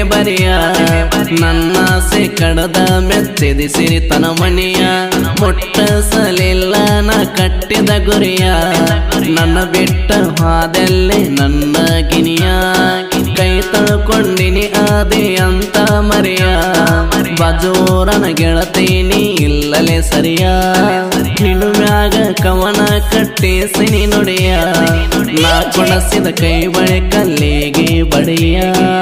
ಬರಿಯ ನನ್ನ ಆಸೆ ಕಡದ ಮೆಚ್ಚಿದಿ ಸಿರಿತನ ಮಣಿಯ ಮುಟ್ಟಸಲಿಲ್ಲ ನಾ ಕಟ್ಟಿದ ಗುರಿಯ ನನ್ನ ಬಿಟ್ಟ ಹಾದಲ್ಲಿ ನನ್ನ ಗಿನಿಯ ಕೈ ತಳ್ಕೊಂಡಿನಿ ಆದಿ ಅಂತ ಮರಿಯ ಬಜೋರನ ಗೆಳತೀನಿ ಇಲ್ಲಲೇ ಸರಿಯ ನಿನು ಮ್ಯಾಗ ಕವನ ಕಟ್ಟಿಸಿನಿ ನುಡಿಯ ನಾ ಕೊಡಸಿದ ಕೈ ಬಳೆ ಕಲ್ಲಿಗೆ ಬಡಿಯ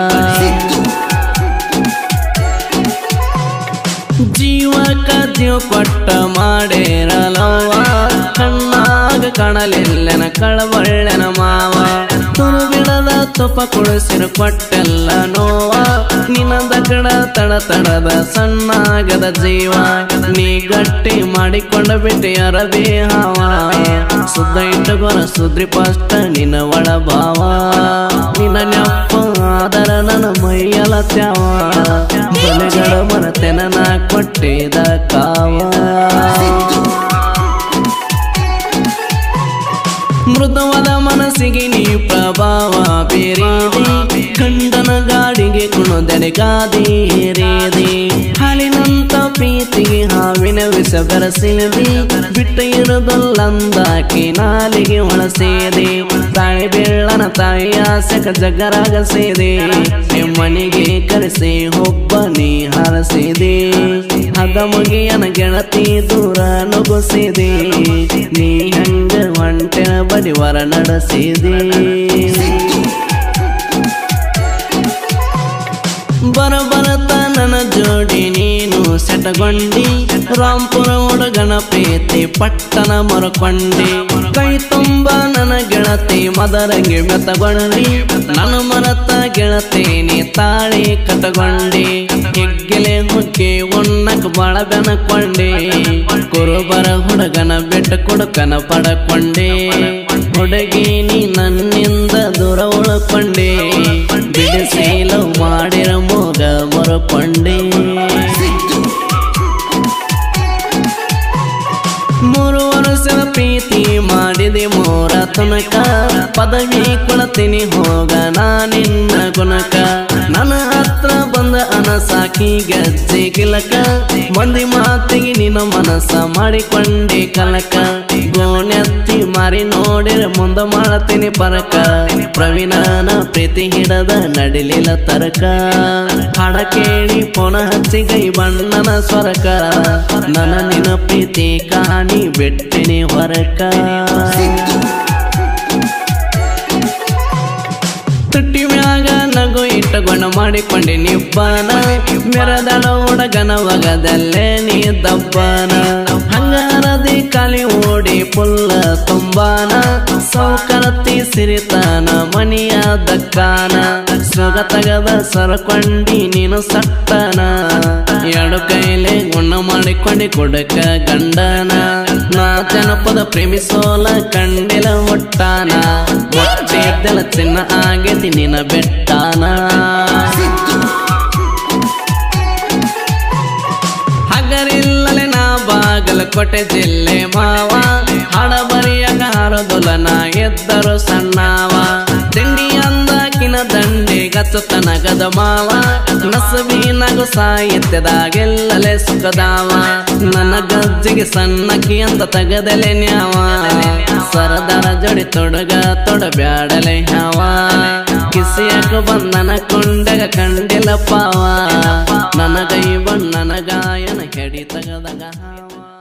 ಜೀವಕ ಜೀವ ಕೊಟ್ಟ ಮಾಡೇರಲವ್ವ ಕಣ್ಣಾಗ ಕಾಣಲಿಲ್ಲನ ಕಳಬಳ್ಳೆನ ಮಾವ ತುರು ಬಿಡದ ತುಪ್ಪ ಕುಡಿಸಿರು ಕೊಟ್ಟೆಲ್ಲ ನೋವ ನಿನ್ನ ದಗಡ ತಡ ತಡದ ಸಣ್ಣಾಗದ ಜೀವ ನೀ ಗಟ್ಟಿ ಮಾಡಿಕೊಂಡ ಬಿಟ್ಟು ಅರಬಿ ಹಾವ ಸುದ್ದ ಇಟ್ಟುಕೊರ ಸುದ್ರಿ ಪಷ್ಟ ನಿನ್ನ ಒಳ ಭಾವ ನಿನ್ನ ನೆಪ್ಪ ಆದರ ನನ್ನ ಮೈಯಲ ತ್ಯಾವ ಬಲೆಗಡ ಮನತೆನ ನಾ ಕೊಟ್ಟಿದ ಕಾವ ಮೃದುವಾದ ಮನಸ್ಸಿಗೆ ನೀ ಪ್ರಭಾವ ಬೀರಿದಿ ಗಂಡನ ಗಾಡಿಗೆ ಕುಣದೆಡೆ ಗಾದಿ ಏರಿದಿ ಹಾಲಿನಂತ ಪ್ರೀತಿಗೆ ಹಾವಿನ ವಿಷ ಬೆರಸಿದಿ ಬಿಟ್ಟ ಇರುದಲ್ಲಂದಾಕಿ ನಾಲಿಗೆ ಒಳಸೇದೆ ತಾಯಿ ಬೆಳ್ಳನ ತಾಯಿ ಆಸಕ ಜಗರಾಗ ಸೇದೆ ಮನೆಗೆ ಕರೆಸಿ ಒಬ್ಬ ನೀ ಹರಸಿದೆ ಹದ ಮುಗಿಯನ ಗೆಳತಿ ದೂರ ನುಗ್ಗಿಸಿದೆ ನೀ ಹಂಗ ಒಂಟೆನ ಬಡಿವರ ನಡೆಸಿದೆ ಬರ ಬರತ ನನ್ನ ಜೋಡಿ ನೀನು ಸೆಟಗೊಂಡಿ ರಾಂಪುರ ಹುಡುಗನ ಪ್ರೀತಿ ಪಟ್ಟಣ ಮರಕೊಂಡಿ ಕೈ ತುಂಬ ನನ್ನ ಗೆಳತಿ ಮದರಂಗಿ ಮೆತ್ತಗೊಂಡಿ ನನ್ನ ಮರತ ಗೆಳತಿ ನೀ ತಾಳಿ ಕಟಗೊಂಡಿ ಹೆಗ್ಗೆಲೆ ಹುಕ್ಕಿ ಉಣ್ಣಕ್ ಬಾಳ ಬೆನಕೊಂಡಿ ಕುರುಬರ ಹುಡುಗನ ಬೆಟ್ಟ ಕುಡುಕನ ಪಡಕೊಂಡೆ ಹುಡುಗಿ ನೀ ನನ್ನಿಂದ ದೂರ ಉಳ್ಕೊಂಡೆ ಬಿಡಿಸಿ ಲವ್ ಮಾಡಿರ ಮೋಗ ಮರಕೊಂಡೆ ಮೂರು ವರ್ಷದ ಪ್ರೀತಿ ಮಾಡಿದೆ ಮೂರ ತುನಕ ಪದವಿ ಕೊಳತೀನಿ ಹೋಗ ನಾನಿನ್ನ ಗುಣಕ ನನ್ನ ಹತ್ರ ಬಂದ ಅನಸಾಕಿ ಗಜ್ಜೆ ಗಿಲಕ ಮಂದಿ ಮಾತಿಗೆ ನಿನ್ನ ಮನಸ್ಸ ಮಾಡಿಕೊಂಡೆ ಕಲಕ ಗೋಣೆತ್ತಿ ಮಾರಿ ನೋಡಿರ ಮುಂದ ಮಾಡತೀನಿ ಪರಕ ಪ್ರವೀಣನ ಪ್ರೀತಿ ಹಿಡದ ನಡಿಲಿಲ್ಲ ತರಕ ಹಾಡ ಕೇಳಿ ಪೋನ ಹಚ್ಚಿ ಗೈ ಬಣ್ಣನ ಸ್ವರಕ ನನ್ನ ನಿನ್ನ ಪ್ರೀತಿ ಕಹಾನಿ ಬಿಟ್ಟಿನಿ ಹೊರಕ ತುಟ್ಟಿ ಮ್ಯಾಗ ನಗು ಇಟ್ಟುಕೊಂಡು ಮಾಡಿಕೊಂಡಿ ನಿಬ್ಬಾನ ಮೆರದಳ ಹುಡುಗನ ಒಗದಲ್ಲೇ ನೀ ದಬ್ಬಾನ ಹಂಗಾರದಿ ಕಾಲಿ ಓಡಿ ಪುಲ್ಲ ತುಂಬಾನ ಸೌಕರತಿ ಸಿರಿತಾನ ಮನಿಯ ದಕ್ಕಾನ ಸುಗ ತಗದ ಸರಕೊಂಡಿ ನೀನು ಸಟ್ಟನ ಎರಡು ಕೈಲೆ ಗುಣ ಮಾಡಿಕೊಂಡಿ ಕೊಡಕ ಗಂಡನ ನಾ ಜನಪದ ಪ್ರೇಮಿಸೋಲ ಕಂಡಿಲ ಒಟ್ಟಾನ ಒಟ್ಟಿದ್ದೆಲ್ಲ ಚಿನ್ನ ಆಗೇತಿ ನಿನ್ನ ಬೆಟ್ಟಾನ ಹಗರಿಲ್ಲಲೆ ನಾ ಬಾಗಲಕೋಟೆ ಜಿಲ್ಲೆ ಮಾವ ಹಣ ಬರಿಯಾಗ ಹಾರದುಲ ನಾ ಎದ್ದರು ಸಣ್ಣವ ತಿಂಡಿ ಅಂದಾಕಿನ ದಂಡಿ ಗಚ್ಚುತ್ತ ನಗದ ಮಾವ ನಸಬಿ ನಗು ಸಾಹಿತ್ಯದಾಗೆಲ್ಲಲೆ ಸುಖದಾವ ನನ್ನ ಗಜ್ಜಿಗೆ ಸಣ್ಣಕಿ ಅಂತ ತಗದಲೆ ನ್ಯಾವ ಸರದಾರ ಜೋಡಿ ತೊಡಗ ತೊಡಬ್ಯಾಡಲೆ ಹ್ಯಾವ ಕಿಸಿಯಾಕ ಬಂದನ ಕೊಂಡಗ ಕಂಡಿಲ್ಲ ಪಾವ ನನಗೈ ಬಣ್ಣನ ಗಾಯನ ಕೆಡಿ ತಗದಾಗ ಹಾವ